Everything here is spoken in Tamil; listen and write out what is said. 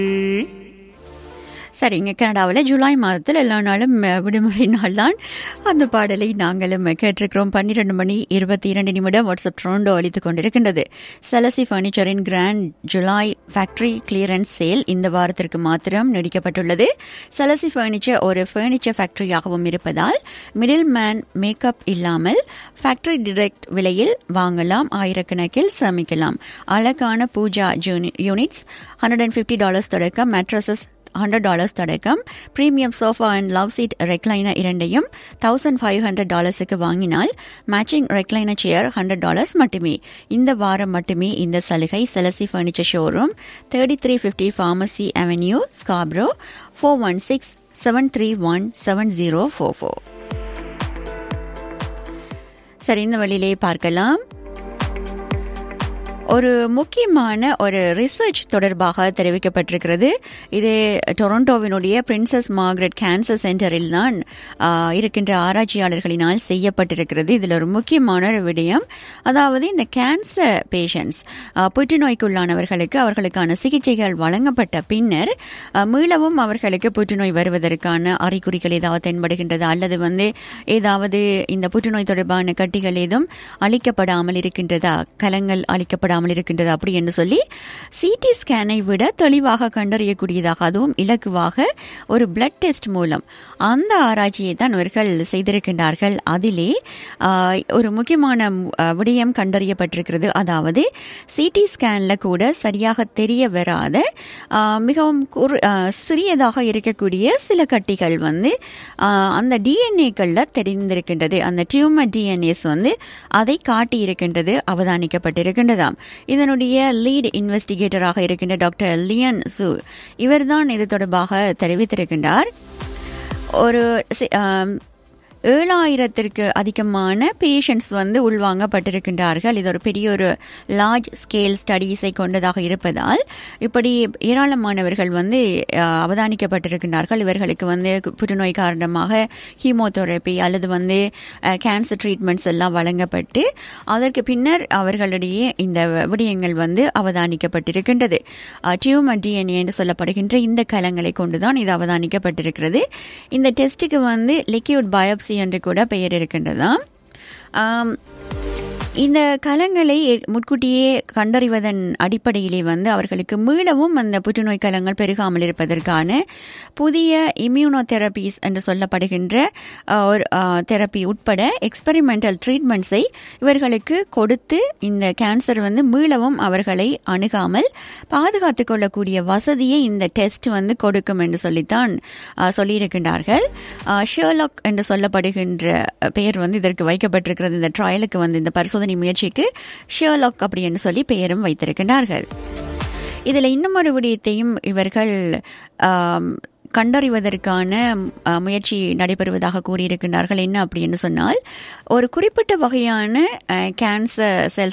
சரிங்க கனடாவில் ஜூலை மாதத்தில் எல்லா நாளும் அஹ், விடுமுறை நாள் தான் அந்த பாடலை நாங்களும் கேட்டிருக்கிறோம் பன்னிரெண்டு மணி இருபத்தி இரண்டு நிமிடம் வாட்ஸ்அப் ட்ரோண்டோ அளித்துக் கொண்டிருக்கின்றது செலசி ஃபர்னிச்சரின் grand July factory clearance sale இந்த வாரத்திற்கு மாத்திரம் நீடிக்கப்பட்டுள்ளது செலசி ஃபர்னிச்சர் ஒரு ஃபர்னிச்சர் ஃபேக்டரியாகவும் இருப்பதால் மிடில் மேன் மேக்கப் இல்லாமல் ஃபேக்டரி டிரெக்ட் விலையில் வாங்கலாம் ஆயிரக்கணக்கில் சேமிக்கலாம் அழகான pooja units hundred and fifty dollars தொடக்கம் மேட்ரஸஸ் ஹண்ட்ரட் டாலர்ஸ் தொடக்கம் premium sofa and loveseat recliner இரண்டையும் தௌசண்ட் ஃபைவ் ஹண்ட்ரட் டாலர்ஸுக்கு வாங்கினால் matching recliner chair hundred dollars மட்டுமே இந்த வாரம் மட்டுமே இந்த சலுகை செலசி furniture showroom thirty three fifty pharmacy avenue Scarborough four one six seven three one seven zero four four சரி இந்த வழியிலே பார்க்கலாம் ஒரு முக்கியமான ஒரு ரிசர்ச் தொடர்பாக தெரிவிக்கப்பட்டிருக்கிறது இது டொரண்டோவினுடைய பிரின்சஸ் மார்கரெட் கேன்சர் சென்டரில் தான் ஆ, இருக்கின்ற ஆராய்ச்சியாளர்களினால் செய்யப்பட்டிருக்கிறது இதில் ஒரு முக்கியமான ஒரு விடயம் அதாவது இந்த கேன்சர் பேஷண்ட்ஸ் புற்றுநோய்க்குள்ளானவர்களுக்கு அவர்களுக்கான சிகிச்சைகள் வழங்கப்பட்ட பின்னர் ஆ, மீளவும் அவர்களுக்கு புற்றுநோய் வருவதற்கான அறிகுறிகள் ஏதாவது தென்படுகின்றதா அல்லது வந்து ஏதாவது இந்த புற்றுநோய் தொடர்பான கட்டிகள் ஏதும் அளிக்கப்படாமல் இருக்கின்றதா கலங்கள் அளிக்கப்படாமல் இருக்கின்றதா அப்படி என்று சொல்லி சிடி ஸ்கேனை விட தெளிவாக கண்டறியக்கூடியதாக அதுவும் இலக்குவாக ஒரு பிளட் டெஸ்ட் மூலம் அந்த ஆராய்ச்சியை தான் இவர்கள் செய்திருக்கின்றார்கள் அதிலே ஆஹ், ஒரு முக்கியமான ஆஹ், விடயம் கண்டறியப்பட்டிருக்கிறது அதாவது சிடி ஸ்கேன்ல கூட சரியாக தெரிய வராத ஆஹ், மிகவும் குறு- ஆஹ், சிறியதாக இருக்கக்கூடிய சில கட்டிகள் வந்து ஆஹ், அந்த டிஎன்ஏக்களில் தெரிந்திருக்கின்றது அந்த டியூமர் டிஎன்ஏஸ் வந்து அதை காட்டி இருக்கின்றது அவதானிக்கப்பட்டிருக்கின்றதாம் இதனுடைய லீட் இன்வெஸ்டிகேட்டராக இருக்கின்ற டாக்டர் லியன் சு இவர்தான் இது தொடர்பாக தெரிவித்திருக்கின்றார் ஒரு சி- ஆம், ஏழாயிரத்திற்கு அதிகமான பேஷண்ட்ஸ் வந்து உள்வாங்கப்பட்டிருக்கின்றார்கள் இது ஒரு பெரிய ஒரு லார்ஜ் ஸ்கேல் ஸ்டடீஸை கொண்டதாக இருப்பதால் இப்படி ஏராளமானவர்கள் வந்து அஹ், அவதானிக்கப்பட்டிருக்கின்றார்கள் இவர்களுக்கு வந்து புற்றுநோய் காரணமாக ஹீமோதெரப்பி அல்லது வந்து கேன்சர் ட்ரீட்மெண்ட்ஸ் எல்லாம் வழங்கப்பட்டு அதற்கு பின்னர் அவர்களுடைய இந்த விடயங்கள் வந்து அவதானிக்கப்பட்டிருக்கின்றது டியூமர் டிஎன்ஏ என்று சொல்லப்படுகின்ற இந்த கலங்களை கொண்டுதான் இது அவதானிக்கப்பட்டிருக்கிறது இந்த டெஸ்ட்டுக்கு வந்து லிக்யூட் பயோப்சி என்று கூட பெயர் இருக்கின்றதாம் ஆம், இந்த கலங்களை முன்கூட்டியே கண்டறிவதன் அடிப்படையிலே வந்து அவர்களுக்கு மீளவும் அந்த புற்றுநோய் கலங்கள் பெருகாமல் இருப்பதற்கான புதிய இம்யூனோதெரபிஸ் என்று சொல்லப்படுகின்ற அஹ், ஒரு தெரப்பி உட்பட எக்ஸ்பெரிமெண்டல் ட்ரீட்மெண்ட்ஸை இவர்களுக்கு கொடுத்து இந்த கேன்சர் வந்து மீளவும் அவர்களை அணுகாமல் பாதுகாத்துக் கொள்ளக்கூடிய வசதியை இந்த டெஸ்ட் வந்து கொடுக்கும் என்று சொல்லித்தான் அஹ், சொல்லியிருக்கின்றார்கள் அஹ், ஷெர்லாக் என்று சொல்லப்படுகின்ற பெயர் வந்து இதற்கு வைக்கப்பட்டிருக்கிறது இந்த ட்ரையலுக்கு வந்து இந்த பரிசோதனை முயற்சிக்கு ஷெர்லாக் அப்படி என்று சொல்லி பெயரும் வைத்திருக்கின்றார்கள் இதில் இன்னும் ஒரு விடயத்தையும் இவர்கள் ஆம், கண்டறிவதற்கான அஹ், முயற்சி நடைபெறுவதாக கூறியிருக்கின்றார்கள் என்ன அப்படின்னு சொன்னால் ஒரு குறிப்பிட்ட வகையான கேன்சர் செல்ஸ்